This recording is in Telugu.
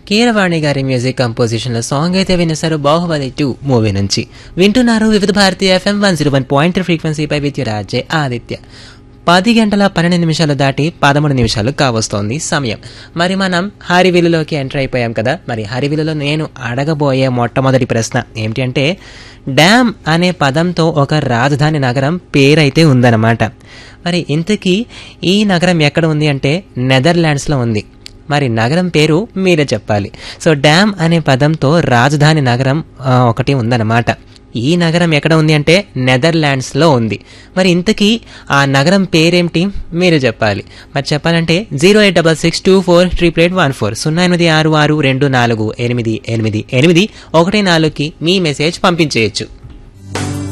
కీరవాణి గారి మ్యూజిక్ కంపోజిషన్లో సాంగ్ అయితే వినేశారు బాహుబలి టూ మూవీ నుంచి వింటున్నారు Vividh Bharati FM one zero one point ఫ్రీక్వెన్సీపై విత్ రాజే ఆదిత్య పది గంటల పన్నెండు నిమిషాలు దాటి పదమూడు నిమిషాలు కావస్తోంది సమయం మరి మనం హరివిలులోకి ఎంటర్ అయిపోయాం కదా మరి హరివిలులో నేను అడగబోయే మొట్టమొదటి ప్రశ్న ఏమిటి అంటే డ్యామ్ అనే పదంతో ఒక రాజధాని నగరం పేరైతే ఉందన్నమాట మరి ఇంతకీ ఈ నగరం ఎక్కడ ఉంది అంటే నెదర్లాండ్స్లో ఉంది మరి నగరం పేరు మీరే చెప్పాలి సో డ్యామ్ అనే పదంతో రాజధాని నగరం ఆ, ఒకటి ఉందన్నమాట ఈ నగరం ఎక్కడ ఉంది అంటే నెదర్లాండ్స్లో ఉంది మరి ఇంతకీ ఆ నగరం పేరేమిటి మీరు చెప్పాలి మరి చెప్పాలంటే zero eight double six two four triple eight one four సున్నా ఎనిమిది ఆరు ఆరు రెండు నాలుగు ఎనిమిది ఎనిమిది ఎనిమిది ఒకటి నాలుగుకి మీ మెసేజ్ పంపించేయచ్చు